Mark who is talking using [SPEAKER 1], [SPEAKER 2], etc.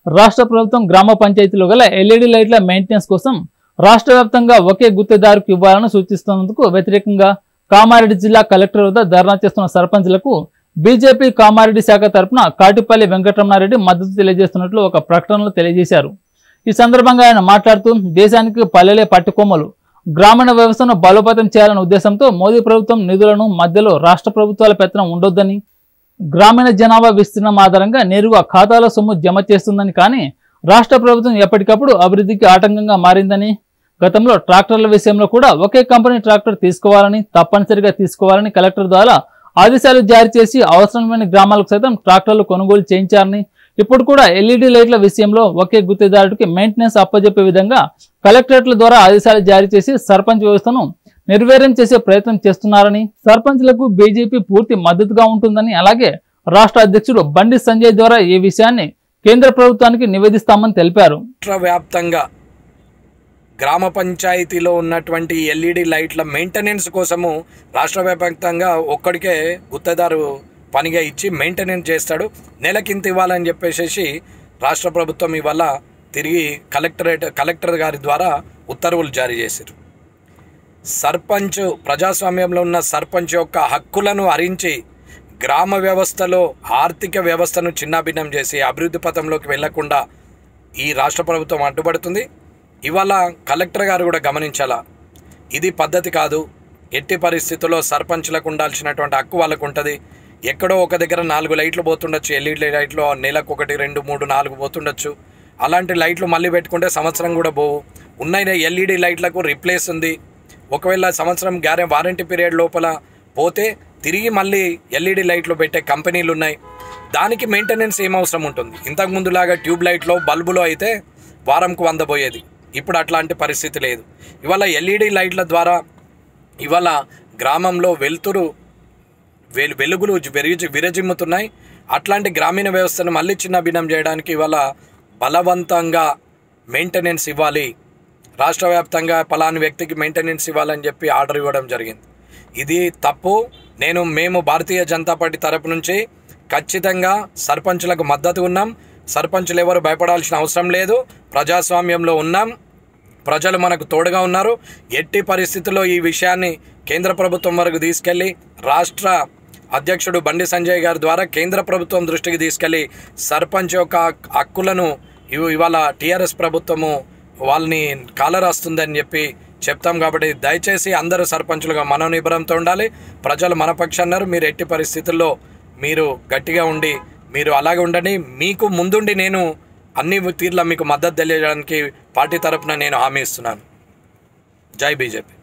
[SPEAKER 1] రాష్ట్ర ప్రభుత్వం గ్రామ పంచాయతీలో గల ఎల్ఈడి లైట్ల మెయింటెనెన్స్ కోసం రాష్ట్ర వ్యాప్తంగా ఒకే గుత్తేదారుకు ఇవ్వాలని సూచిస్తున్నందుకు వ్యతిరేకంగా కామారెడ్డి జిల్లా కలెక్టర్ వద్ద ధర్నా చేస్తున్న సర్పంచ్లకు బీజేపీ కామారెడ్డి శాఖ తరపున కాటిపల్లి వెంకటరమణారెడ్డి మద్దతు తెలియజేస్తున్నట్లు ఒక ప్రకటనలో తెలియజేశారు ఈ సందర్భంగా ఆయన మాట్లాడుతూ దేశానికి పల్లెలే పట్టుకొమ్మలు గ్రామీణ వ్యవస్థను బలోపేతం చేయాలనే ఉద్దేశంతో మోదీ ప్రభుత్వం నిధులను మధ్యలో రాష్ట్ర ప్రభుత్వాల పెత్తనం ఉండొద్దని గ్రామీణ జనాభా విస్తీర్ణం ఆధారంగా నేరుగా ఖాతాల సొమ్ము జమ చేస్తుందని కానీ రాష్ట్ర ప్రభుత్వం ఎప్పటికప్పుడు అభివృద్ధికి ఆటంకంగా మారిందని గతంలో ట్రాక్టర్ల విషయంలో కూడా ఒకే కంపెనీ ట్రాక్టర్ తీసుకోవాలని తప్పనిసరిగా తీసుకోవాలని కలెక్టర్ ద్వారా ఆదేశాలు జారీ చేసి అవసరమైన గ్రామాలకు సైతం ట్రాక్టర్లు కొనుగోలు చేయించారని ఇప్పుడు కూడా ఎల్ఈడి లైట్ల విషయంలో ఒకే గుత్తేదారుడికి మెయింటెనెన్స్ అప్పజెప్పే విధంగా కలెక్టరేట్ల ద్వారా ఆదేశాలు జారీ చేసి సర్పంచ్ వ్యవస్థను నిర్వీర్యం చేసే ప్రయత్నం చేస్తున్నారని సర్పంచ్లకు బీజేపీ పూర్తి మద్దతుగా ఉంటుందని అలాగే రాష్ట్ర అధ్యక్షుడు బండి సంజయ్ ద్వారా ఈ విషయాన్ని కేంద్ర ప్రభుత్వానికి నివేదిస్తామని తెలిపారు
[SPEAKER 2] రాష్ట్ర వ్యాప్తంగా గ్రామ పంచాయతీలో ఉన్నటువంటి ఎల్ఈడి లైట్ల మెయింటెనెన్స్ కోసము రాష్ట్ర వ్యాప్తంగా ఒక్కడికే గుత్తేదారు పనిగా ఇచ్చి మెయింటెనెన్స్ చేస్తాడు నెలకింత ఇవ్వాలని చెప్పేసి రాష్ట్ర ప్రభుత్వం ఇవాళ తిరిగి కలెక్టరేట్ కలెక్టర్ గారి ద్వారా ఉత్తర్వులు జారీ చేశారు సర్పంచ్ ప్రజాస్వామ్యంలో ఉన్న సర్పంచ్ యొక్క హక్కులను హరించి గ్రామ వ్యవస్థలో ఆర్థిక వ్యవస్థను చిన్నాభిన్నం చేసి అభివృద్ధి పథంలోకి వెళ్లకుండా ఈ రాష్ట్ర ప్రభుత్వం అడ్డుపడుతుంది ఇవాళ కలెక్టర్ గారు కూడా గమనించాలా ఇది పద్ధతి కాదు ఎట్టి పరిస్థితుల్లో సర్పంచ్లకు ఉండాల్సినటువంటి హక్కు వాళ్ళకు ఉంటుంది ఎక్కడో ఒక దగ్గర నాలుగు లైట్లు పోతుండొచ్చు ఎల్ఈడి లైట్లు నెలకు ఒకటి రెండు మూడు నాలుగు పోతుండొచ్చు అలాంటి లైట్లు మళ్ళీ పెట్టుకుంటే సంవత్సరం కూడా పోవు ఉన్న ఎల్ఈడి లైట్లకు రిప్లేస్ ఉంది ఒకవేళ సంవత్సరం గ్యారె వారంటీ పీరియడ్ లోపల పోతే తిరిగి మళ్ళీ ఎల్ఈడి లైట్లు పెట్టే కంపెనీలు ఉన్నాయి దానికి మెయింటెనెన్స్ ఏం అవసరం ఉంటుంది ఇంతకు ముందులాగా ట్యూబ్ లైట్లో బల్బులో అయితే వారంకు వంద పోయేది ఇప్పుడు అట్లాంటి పరిస్థితి లేదు ఇవాళ ఎల్ఈడి లైట్ల ద్వారా ఇవాళ గ్రామంలో వెలుతురు వెలు వెలుగులు విరజి విరజిమ్ముతున్నాయి అట్లాంటి గ్రామీణ వ్యవస్థను మళ్ళీ చిన్న భిన్నం చేయడానికి ఇవాళ బలవంతంగా మెయింటెనెన్స్ ఇవ్వాలి రాష్ట్ర వ్యాప్తంగా పలాని వ్యక్తికి మెయింటెనెన్స్ ఇవ్వాలని చెప్పి ఆర్డర్ ఇవ్వడం జరిగింది ఇది తప్పు నేను మేము భారతీయ జనతా పార్టీ తరపు నుంచి ఖచ్చితంగా సర్పంచులకు మద్దతు ఉన్నాం సర్పంచులు ఎవరు భయపడాల్సిన అవసరం లేదు ప్రజాస్వామ్యంలో ఉన్నాం ప్రజలు మనకు తోడుగా ఉన్నారు ఎట్టి పరిస్థితుల్లో ఈ విషయాన్ని కేంద్ర ప్రభుత్వం వరకు తీసుకెళ్లి రాష్ట్ర అధ్యక్షుడు బండి సంజయ్ గారి ద్వారా కేంద్ర ప్రభుత్వం దృష్టికి తీసుకెళ్లి సర్పంచ్ యొక్క హక్కులను ఇవి- ఇవాళ టీఆర్ఎస్ ప్రభుత్వము వాళ్ళని కాలరాస్తుందని చెప్పి చెప్తాం కాబట్టి దయచేసి అందరూ సర్పంచులుగా మనోనిబ్బరంతో ఉండాలి ప్రజలు మన పక్షాన్నారు మీరు ఎట్టి పరిస్థితుల్లో మీరు గట్టిగా ఉండి మీరు అలాగే ఉండండి మీకు ముందుండి నేను అన్ని తీర్ల మీకు మద్దతు తెలియజేయడానికి పార్టీ తరపున నేను హామీ ఇస్తున్నాను జై బీజేపీ